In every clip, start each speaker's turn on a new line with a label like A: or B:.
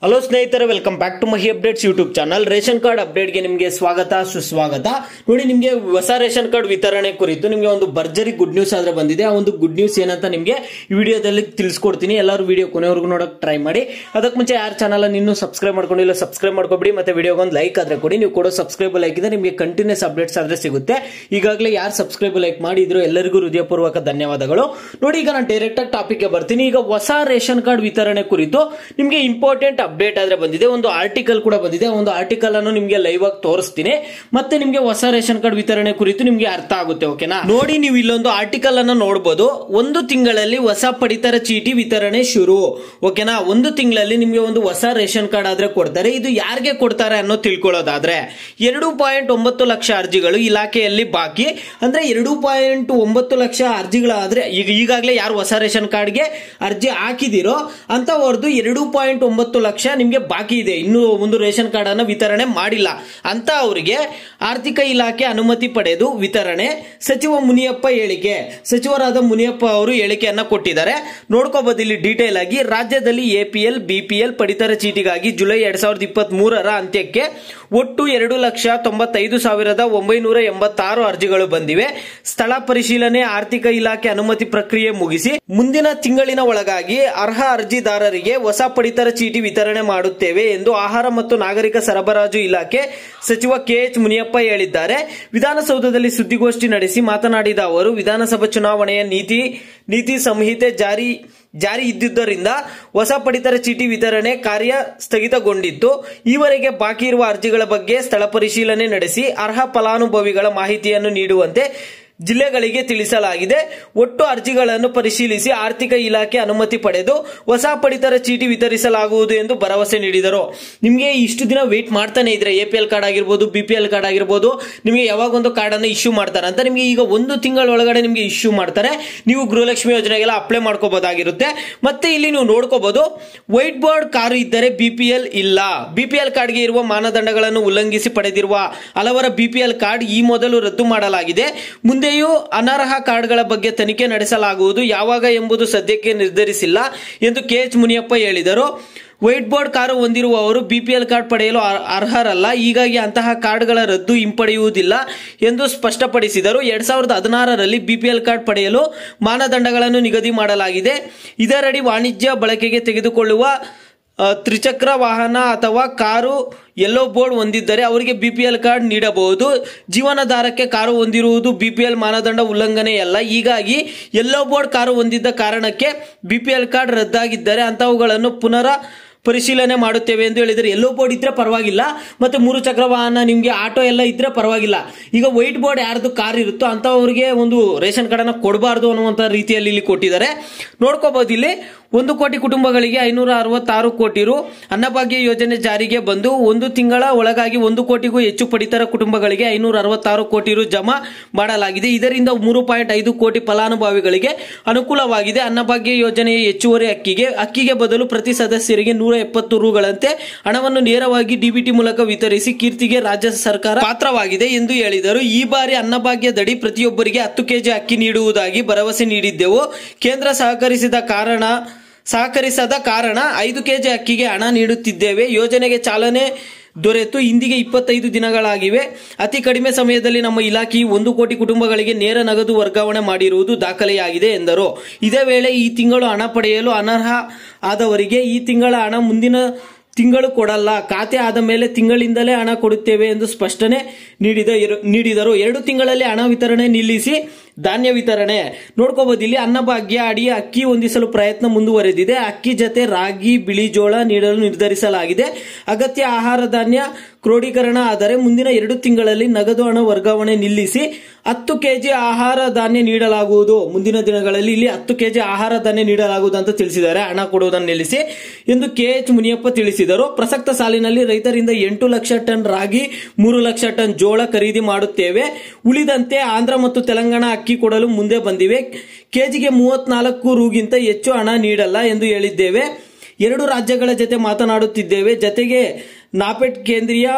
A: hello ಸ್ನೇಹಿತರೆ welcome back to Mahi updates YouTube channel ration card ಅಪ್ಡೇಟ್ಗೆ ನಿಮಗೆ ಸ್ವಾಗತ ಸುಸ್ವಾಗತ ನೋಡಿ ನಿಮಗೆ ಹೊಸ ರೇಷನ್ ಕಾರ್ಡ್ ವಿತರಣೆ ಕುರಿತು ನಿಮಗೆ ಒಂದು ಭರ್ಜರಿ ಗುಡ್ ನ್ಯೂಸ್ ಆದ್ರೆ ಬಂದಿದೆ ಆ ಒಂದು ಗುಡ್ ನ್ಯೂಸ್ ಏನಂತ ನಿಮಗೆ ಈ ವಿಡಿಯೋದಲ್ಲಿ ತಿಳಿಸ್ಕೊಡ್ತೀನಿ ಎಲ್ಲರೂ ವಿಡಿಯೋ ಕೊನೆವರೆಗೂ ನೋಡಕ್ ಟ್ರೈ ಮಾಡಿ ಅದಕ್ಕೆ ಮುಂಚೆ ಯಾರು ಚಾನಲ್ ಇನ್ನೂ ಸಬ್ಸ್ಕ್ರೈಬ್ ಮಾಡ್ಕೊಂಡಿಲ್ಲ ಸಬ್ಸ್ಕ್ರೈಬ್ ಮಾಡ್ಕೊಬಿಡಿ ಮತ್ತೆ ವಿಡಿಯೋಗೆ ಒಂದು ಲೈಕ್ ಆದ್ರೆ ಕೊಡಿ ನೀವು ಕೊಡೋ ಸಬ್ಸ್ಕ್ರೈಬ್ ಲೈಕ್ ಇದೆ ನಿಮಗೆ ಕಂಟಿನ್ಯೂಸ್ ಅಪ್ಡೇಟ್ಸ್ ಆದ್ರೆ ಸಿಗುತ್ತೆ ಈಗಾಗಲೇ ಯಾರು ಸಬ್ಸ್ಕ್ರೈಬ್ ಲೈಕ್ ಮಾಡಿದ್ರು ಎಲ್ಲರಿಗೂ ಹೃದಯಪೂರ್ವಕ ಧನ್ಯವಾದಗಳು ನೋಡಿ ಈಗ ನಾನು ಡೈರೆಕ್ಟ್ ಆಗಿ ಟಾಪಿಕ್ ಬರ್ತೀನಿ ಈಗ ಹೊಸ ರೇಷನ್ ಕಾರ್ಡ್ ವಿತರಣೆ ಕುರಿತು ನಿಮಗೆ ಇಂಪಾರ್ಟೆಂಟ್ ಅಪ್ಡೇಟ್ ಆದ್ರೆ ಬಂದಿದೆ ಒಂದು ಆರ್ಟಿಕಲ್ ಕೂಡ ಬಂದಿದೆ ಒಂದು ಆರ್ಟಿಕಲ್ ಅನ್ನು ನಿಮಗೆ ಲೈವ್ ಆಗಿ ತೋರಿಸ್ತೀನಿ ಮತ್ತೆ ನಿಮಗೆ ಹೊಸ ರೇಷನ್ ಕಾರ್ಡ್ ವಿತರಣೆ ಕುರಿತು ನಿಮಗೆ ಅರ್ಥ ಆಗುತ್ತೆ ಓಕೆನಾ ನೋಡಿ ನೀವು ಇಲ್ಲೊಂದು ಆರ್ಟಿಕಲ್ ಅನ್ನು ನೋಡಬಹುದು ಒಂದು ತಿಂಗಳಲ್ಲಿ ಹೊಸ ಪಡಿತರ ಚೀಟಿ ವಿತರಣೆ ಶುರು ಓಕೆನಾ ಒಂದು ತಿಂಗಳಲ್ಲಿ ನಿಮಗೆ ಒಂದು ಹೊಸ ರೇಷನ್ ಕಾರ್ಡ್ ಆದ್ರೆ ಕೊಡ್ತಾರೆ ಇದು ಯಾರಿಗೆ ಕೊಡ್ತಾರೆ ಅನ್ನೋ ತಿಳ್ಕೊಳ್ಳೋದಾದ್ರೆ ಎರಡು ಪಾಯಿಂಟ್ ಒಂಬತ್ತು ಲಕ್ಷ ಅರ್ಜಿಗಳು ಇಲಾಖೆಯಲ್ಲಿ ಬಾಕಿ ಅಂದ್ರೆ ಎರಡು ಪಾಯಿಂಟ್ ಒಂಬತ್ತು ಲಕ್ಷ ಅರ್ಜಿಗಳಾದ್ರೆ ಈಗ ಈಗಾಗಲೇ ಯಾರು ಹೊಸ ರೇಷನ್ ಕಾರ್ಡ್ಗೆ ಅರ್ಜಿ ಹಾಕಿದಿರೋ ಅಂತವರದು ಎರಡು ಪಾಯಿಂಟ್ ಒಂಬತ್ತು ಲಕ್ಷ ನಿಮಗೆ ಬಾಕಿ ಇದೆ ಇನ್ನು ಒಂದು ರೇಷನ್ ಕಾರ್ಡ್ ಅನ್ನ ವಿತರಣೆ ಮಾಡಿಲ್ಲ ಅಂತ ಅವರಿಗೆ ಆರ್ಥಿಕ ಇಲಾಖೆ ಅನುಮತಿ ಪಡೆದು ವಿತರಣೆ ಸಚಿವ ಮುನಿಯಪ್ಪ ಹೇಳಿಕೆ ಸಚಿವರಾದ ಮುನಿಯಪ್ಪ ಅವರು ಹೇಳಿಕೆಯನ್ನ ಕೊಟ್ಟಿದ್ದಾರೆ ನೋಡ್ಕೋಬಹುದು ಇಲ್ಲಿ ಡೀಟೇಲ್ ಆಗಿ ರಾಜ್ಯದಲ್ಲಿ ಎಪಿಎಲ್ ಬಿಪಿಎಲ್ ಪಡಿತರ ಚೀಟಿಗಾಗಿ ಜುಲೈ ಎರಡ್ ಸಾವಿರದ ಇಪ್ಪತ್ತ್ ಮೂರರ ಅಂತ್ಯಕ್ಕೆ ಒಟ್ಟು ಎರಡು ಲಕ್ಷ ತೊಂಬತ್ತೈದು ಸಾವಿರದ ಒಂಬೈನೂರ ಎಂಬತ್ತಾರು ಅರ್ಜಿಗಳು ಬಂದಿವೆ ಸ್ಥಳ ಪರಿಶೀಲನೆ ಆರ್ಥಿಕ ಇಲಾಖೆ ಅನುಮತಿ ಪ್ರಕ್ರಿಯೆ ಮುಗಿಸಿ ಮುಂದಿನ ತಿಂಗಳಿನ ಒಳಗಾಗಿ ಅರ್ಹ ಅರ್ಜಿದಾರರಿಗೆ ಹೊಸ ಪಡಿತರ ಚೀಟಿ ವಿತರಣೆ ಮಾಡುತ್ತೇವೆ ಎಂದು ಆಹಾರ ಮತ್ತು ನಾಗರಿಕ ಸರಬರಾಜು ಇಲಾಖೆ ಸಚಿವ ಕೆಎಚ್ ಮುನಿಯಪ್ಪ ಹೇಳಿದ್ದಾರೆ ವಿಧಾನಸೌಧದಲ್ಲಿ ಸುದ್ದಿಗೋಷ್ಠಿ ನಡೆಸಿ ಮಾತನಾಡಿದ ಅವರು ವಿಧಾನಸಭಾ ಚುನಾವಣೆಯ ನೀತಿ ನೀತಿ ಸಂಹಿತೆ ಜಾರಿ ಜಾರಿ ಇದ್ದುದರಿಂದ ಹೊಸ ಪಡಿತರ ಚೀಟಿ ವಿತರಣೆ ಕಾರ್ಯ ಸ್ಥಗಿತಗೊಂಡಿತ್ತು ಈವರೆಗೆ ಬಾಕಿ ಇರುವ ಅರ್ಜಿಗಳ ಬಗ್ಗೆ ಸ್ಥಳ ಪರಿಶೀಲನೆ ನಡೆಸಿ ಅರ್ಹ ಫಲಾನುಭವಿಗಳ ಮಾಹಿತಿಯನ್ನು ನೀಡುವಂತೆ ಜಿಲ್ಲೆಗಳಿಗೆ ತಿಳಿಸಲಾಗಿದೆ ಒಟ್ಟು ಅರ್ಜಿಗಳನ್ನು ಪರಿಶೀಲಿಸಿ ಆರ್ಥಿಕ ಇಲಾಖೆ ಅನುಮತಿ ಪಡೆದು ಹೊಸ ಪಡಿತರ ಚೀಟಿ ವಿತರಿಸಲಾಗುವುದು ಎಂದು ಭರವಸೆ ನೀಡಿದರು ನಿಮಗೆ ಇಷ್ಟು ದಿನ ವೇಟ್ ಮಾಡ್ತಾನೆ ಇದ್ರೆ ಎ ಪಿ ಎಲ್ ಕಾರ್ಡ್ ಆಗಿರ್ಬೋದು ಬಿ ಪಿ ಎಲ್ ಕಾರ್ಡ್ ಆಗಿರ್ಬೋದು ನಿಮಗೆ ಯಾವಾಗ ಒಂದು ಕಾರ್ಡ್ ಅನ್ನು ಇಶ್ಯೂ ಮಾಡ್ತಾರೆ ಅಂತ ನಿಮಗೆ ಈಗ ಒಂದು ತಿಂಗಳ ಒಳಗಡೆ ನಿಮಗೆ ಇಶ್ಯೂ ಮಾಡ್ತಾರೆ ನೀವು ಗೃಹಲಕ್ಷ್ಮಿ ಯೋಜನೆಗೆಲ್ಲ ಅಪ್ಲೈ ಮಾಡ್ಕೋಬಹುದಾಗಿರುತ್ತೆ ಮತ್ತೆ ಇಲ್ಲಿ ನೀವು ನೋಡ್ಕೋಬಹುದು ವೈಟ್ ಬೋರ್ಡ್ ಕಾರು ಇದ್ದರೆ ಬಿ ಪಿ ಎಲ್ ಇಲ್ಲ ಬಿ ಪಿ ಎಲ್ ಕಾರ್ಡ್ಗೆ ಇರುವ ಮಾನದಂಡಗಳನ್ನು ಉಲ್ಲಂಘಿಸಿ ಪಡೆದಿರುವ ಹಲವರ ಬಿ ಪಿ ಎಲ್ ಕಾರ್ಡ್ ಈ ಮೊದಲು ರದ್ದು ಮಾಡಲಾಗಿದೆ ಮುಂದೆಯೂ ಅನರ್ಹ ಕಾರ್ಡ್ಗಳ ಬಗ್ಗೆ ತನಿಖೆ ನಡೆಸಲಾಗುವುದು ಯಾವಾಗ ಎಂಬುದು ಸದ್ಯಕ್ಕೆ ನಿರ್ಧರಿಸಿಲ್ಲ ಎಂದು ಕೆಎಚ್ ಮುನಿಯಪ್ಪ ಹೇಳಿದರು ವೈಟ್ ಬೋರ್ಡ್ ಕಾರು ಹೊಂದಿರುವವರು ಬಿಪಿಎಲ್ ಕಾರ್ಡ್ ಪಡೆಯಲು ಅರ್- ಅರ್ಹರಲ್ಲ ಹೀಗಾಗಿ ಅಂತಹ ಕಾರ್ಡ್ಗಳ ರದ್ದು ಹಿಂಪಡೆಯುವುದಿಲ್ಲ ಎಂದು ಸ್ಪಷ್ಟಪಡಿಸಿದರು ಎರಡ್ ಸಾವಿರದ ಹದಿನಾರರಲ್ಲಿ ಬಿಪಿಎಲ್ ಕಾರ್ಡ್ ಪಡೆಯಲು ಮಾನದಂಡಗಳನ್ನು ನಿಗದಿ ಮಾಡಲಾಗಿದೆ ಇದರಡಿ ವಾಣಿಜ್ಯ ಬಳಕೆಗೆ ತೆಗೆದುಕೊಳ್ಳುವ ಆ, ತ್ರಿಚಕ್ರ ವಾಹನ ಅಥವಾ ಕಾರು ಯೆಲ್ಲೋ ಬೋರ್ಡ್ ಹೊಂದಿದ್ದರೆ ಅವರಿಗೆ ಬಿಪಿಎಲ್ ಕಾರ್ಡ್ ನೀಡಬಹುದು ಜೀವನಾಧಾರಕ್ಕೆ ಕಾರು ಹೊಂದಿರುವುದು ಬಿಪಿಎಲ್ ಮಾನದಂಡ ಉಲ್ಲಂಘನೆಯಲ್ಲ ಹೀಗಾಗಿ ಯೆಲ್ಲೋ ಬೋರ್ಡ್ ಕಾರು ಹೊಂದಿದ್ದ ಕಾರಣಕ್ಕೆ ಬಿಪಿಎಲ್ ಕಾರ್ಡ್ ರದ್ದಾಗಿದ್ದರೆ ಅಂತವುಗಳನ್ನು ಪುನರ ಪರಿಶೀಲನೆ ಮಾಡುತ್ತೇವೆ ಎಂದು ಹೇಳಿದರೆ ಎಲ್ಲೋ ಬೋರ್ಡ್ ಇದ್ರೆ ಪರವಾಗಿಲ್ಲ ಮತ್ತೆ ಮೂರು ಚಕ್ರ ವಾಹನ ನಿಮಗೆ ಆಟೋ ಎಲ್ಲ ಇದ್ರೆ ಪರವಾಗಿಲ್ಲ ಈಗ ವೈಟ್ ಬೋರ್ಡ್ ಯಾರ್ದು ಕಾರ್ ಇರುತ್ತೋ ಅಂತವರಿಗೆ ಒಂದು ರೇಷನ್ ಕಾರ್ಡ್ ಅನ್ನ ಕೊಡಬಾರ್ದು ಅನ್ನುವಂತ ರೀತಿಯಲ್ಲಿ ಇಲ್ಲಿ ಕೊಟ್ಟಿದ್ದಾರೆ ನೋಡ್ಕೋಬಹುದು ಇಲ್ಲಿ ಒಂದು ಕೋಟಿ ಕುಟುಂಬಗಳಿಗೆ ಐನೂರ ಅರವತ್ತಾರು ಕೋಟಿ ರು ಅನ್ನಭಾಗ್ಯ ಯೋಜನೆ ಜಾರಿಗೆ ಬಂದು ಒಂದು ತಿಂಗಳ ಒಳಗಾಗಿ ಒಂದು ಕೋಟಿಗೂ ಹೆಚ್ಚು ಪಡಿತರ ಕುಟುಂಬಗಳಿಗೆ ಐನೂರ ಅರವತ್ತಾರು ಕೋಟಿ ರು ಜಮಾ ಮಾಡಲಾಗಿದೆ ಇದರಿಂದ ಮೂರು ಪಾಯಿಂಟ್ ಐದು ಕೋಟಿ ಫಲಾನುಭವಿಗಳಿಗೆ ಅನುಕೂಲವಾಗಿದೆ ಅನ್ನಭಾಗ್ಯ ಯೋಜನೆಯ ಹೆಚ್ಚುವರಿ ಅಕ್ಕಿಗೆ ಅಕ್ಕಿಗೆ ಬದಲು ಪ್ರತಿ ಸದಸ್ಯರಿಗೆ ನೂರ ಎಪ್ಪತ್ತು ರುಗಳಂತೆ ಹಣವನ್ನು ನೇರವಾಗಿ ಡಿಬಿಟಿ ಮೂಲಕ ವಿತರಿಸಿ ಕೀರ್ತಿಗೆ ರಾಜ್ಯ ಸರ್ಕಾರ ಪಾತ್ರವಾಗಿದೆ ಎಂದು ಹೇಳಿದರು ಈ ಬಾರಿ ಅನ್ನಭಾಗ್ಯದಡಿ ಪ್ರತಿಯೊಬ್ಬರಿಗೆ ಹತ್ತು ಕೆಜಿ ಅಕ್ಕಿ ನೀಡುವುದಾಗಿ ಭರವಸೆ ನೀಡಿದ್ದೆವು ಕೇಂದ್ರ ಸಹಕರಿಸಿದ ಕಾರಣ ಸಹಕರಿಸದ ಕಾರಣ ಐದು ಕೆಜಿ ಅಕ್ಕಿಗೆ ಹಣ ನೀಡುತ್ತಿದ್ದೇವೆ ಯೋಜನೆಗೆ ಚಾಲನೆ ದೊರೆತು ಇಂದಿಗೆ ಇಪ್ಪತ್ತೈದು ದಿನಗಳಾಗಿವೆ ಅತಿ ಕಡಿಮೆ ಸಮಯದಲ್ಲಿ ನಮ್ಮ ಇಲಾಖೆಯು ಒಂದು ಕೋಟಿ ಕುಟುಂಬಗಳಿಗೆ ನೇರ ನಗದು ವರ್ಗಾವಣೆ ಮಾಡಿರುವುದು ದಾಖಲೆಯಾಗಿದೆ ಎಂದರು ಇದೇ ವೇಳೆ ಈ ತಿಂಗಳು ಹಣ ಪಡೆಯಲು ಅನರ್ಹ ಆದವರಿಗೆ ಈ ತಿಂಗಳ ಹಣ ಮುಂದಿನ ತಿಂಗಳು ಕೊಡಲ್ಲ ಖಾತೆ ಆದ ಮೇಲೆ ತಿಂಗಳಿಂದಲೇ ಹಣ ಕೊಡುತ್ತೇವೆ ಎಂದು ಸ್ಪಷ್ಟನೆ ನೀಡಿದ ನೀಡಿದರು ಎರಡು ತಿಂಗಳಲ್ಲಿ ಹಣ ವಿತರಣೆ ನಿಲ್ಲಿಸಿ ಧಾನ್ಯ ವಿತರಣೆ ನೋಡ್ಕೋಬಹುದು ಇಲ್ಲಿ ಅನ್ನಭಾಗ್ಯ ಅಡಿ ಅಕ್ಕಿ ಹೊಂದಿಸಲು ಪ್ರಯತ್ನ ಮುಂದುವರೆದಿದೆ ಅಕ್ಕಿ ಜೊತೆ ರಾಗಿ ಬಿಳಿ ಜೋಳ ನೀಡಲು ನಿರ್ಧರಿಸಲಾಗಿದೆ ಅಗತ್ಯ ಆಹಾರ ಧಾನ್ಯ ಕ್ರೋಢೀಕರಣ ಆದರೆ ಮುಂದಿನ ಎರಡು ತಿಂಗಳಲ್ಲಿ ನಗದು ಹಣ ವರ್ಗಾವಣೆ ನಿಲ್ಲಿಸಿ ಹತ್ತು ಕೆಜಿ ಆಹಾರ ಧಾನ್ಯ ನೀಡಲಾಗುವುದು ಮುಂದಿನ ದಿನಗಳಲ್ಲಿ ಇಲ್ಲಿ ಹತ್ತು ಕೆಜಿ ಆಹಾರ ಧಾನ್ಯ ನೀಡಲಾಗುವುದು ಅಂತ ತಿಳಿಸಿದ್ದಾರೆ ಹಣ ಕೊಡುವುದನ್ನು ನಿಲ್ಲಿಸಿ ಎಂದು ಕೆಎಚ್ ಮುನಿಯಪ್ಪ ತಿಳಿಸಿದರು ಪ್ರಸಕ್ತ ಸಾಲಿನಲ್ಲಿ ರೈತರಿಂದ ಎಂಟು ಲಕ್ಷ ಟನ್ ರಾಗಿ ಮೂರು ಲಕ್ಷ ಟನ್ ಜೋಳ ಖರೀದಿ ಮಾಡುತ್ತೇವೆ ಉಳಿದಂತೆ ಆಂಧ್ರ ಮತ್ತು ತೆಲಂಗಾಣ ಅಕ್ಕಿ ಕೊಡಲು ಮುಂದೆ ಬಂದಿವೆ ಕೆಜಿಗೆ ಮೂವತ್ನಾಲ್ಕು ರೂಗಿಂತ ಹೆಚ್ಚು ಹಣ ನೀಡಲ್ಲ ಎಂದು ಹೇಳಿದ್ದೇವೆ ಎರಡು ರಾಜ್ಯಗಳ ಜೊತೆ ಮಾತನಾಡುತ್ತಿದ್ದೇವೆ ಜತೆಗೆ ನಾಪೆಟ್ ಕೇಂದ್ರೀಯ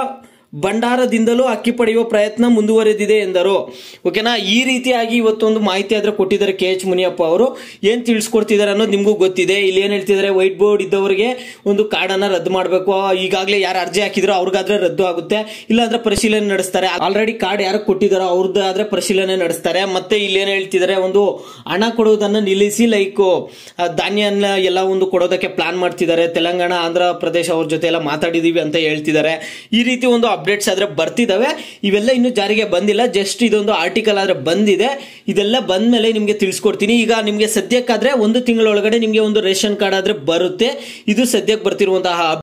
A: ಭಂಡಾರದಿಂದಲೂ ಅಕ್ಕಿ ಪಡೆಯುವ ಪ್ರಯತ್ನ ಮುಂದುವರೆದಿದೆ ಎಂದರು ಓಕೆನಾ ಈ ರೀತಿಯಾಗಿ ಇವತ್ತೊಂದು ಮಾಹಿತಿ ಆದ್ರೆ ಕೊಟ್ಟಿದ್ದಾರೆ ಕೆ ಎಚ್ ಮುನಿಯಪ್ಪ ಅವರು ಏನ್ ತಿಳಿಸ್ಕೊಡ್ತಿದ್ದಾರೆ ಅನ್ನೋದು ನಿಮಗೂ ಗೊತ್ತಿದೆ ಇಲ್ಲಿ ಏನ್ ಹೇಳ್ತಿದ್ದಾರೆ ವೈಟ್ ಬೋರ್ಡ್ ಇದ್ದವರಿಗೆ ಒಂದು ಕಾರ್ಡನ್ನ ರದ್ದು ಮಾಡಬೇಕು ಈಗಾಗಲೇ ಯಾರು ಅರ್ಜಿ ಹಾಕಿದ್ರು ಅವ್ರಿಗಾದ್ರೆ ರದ್ದು ಆಗುತ್ತೆ ಇಲ್ಲಾಂದ್ರೆ ಪರಿಶೀಲನೆ ನಡೆಸ್ತಾರೆ ಆಲ್ರೆಡಿ ಕಾರ್ಡ್ ಯಾರು ಕೊಟ್ಟಿದ್ದಾರೋ ಅವ್ರದ್ದು ಆದ್ರೆ ಪರಿಶೀಲನೆ ನಡೆಸ್ತಾರೆ ಮತ್ತೆ ಇಲ್ಲಿ ಏನ್ ಹೇಳ್ತಿದ್ದಾರೆ ಒಂದು ಹಣ ಕೊಡುವುದನ್ನ ನಿಲ್ಲಿಸಿ ಲೈಕ್ ಧಾನ್ಯನ ಎಲ್ಲ ಒಂದು ಕೊಡೋದಕ್ಕೆ ಪ್ಲಾನ್ ಮಾಡ್ತಿದ್ದಾರೆ ತೆಲಂಗಾಣ ಆಂಧ್ರ ಪ್ರದೇಶ ಅವ್ರ ಜೊತೆ ಎಲ್ಲ ಮಾತಾಡಿದೀವಿ ಅಂತ ಹೇಳ್ತಿದ್ದಾರೆ ಈ ರೀತಿ ಒಂದು ಅಪ್ಡೇಟ್ಸ್ ಆದ್ರೆ ಬರ್ತಿದಾವೆ ಇವೆಲ್ಲ ಇನ್ನು ಜಾರಿಗೆ ಬಂದಿಲ್ಲ ಜಸ್ಟ್ ಇದೊಂದು ಆರ್ಟಿಕಲ್ ಆದ್ರೆ ಬಂದಿದೆ ಇದೆಲ್ಲ ಬಂದ್ಮೇಲೆ ನಿಮ್ಗೆ ತಿಳಿಸ್ಕೊಡ್ತೀನಿ ಈಗ ನಿಮ್ಗೆ ಸದ್ಯಕ್ಕಾದ್ರೆ ಒಂದು ತಿಂಗಳೊಳಗಡೆ ನಿಮ್ಗೆ ಒಂದು ರೇಷನ್ ಕಾರ್ಡ್ ಆದ್ರೆ ಬರುತ್ತೆ ಇದು ಸದ್ಯಕ್ಕೆ ಬರ್ತಿರುವಂತಹ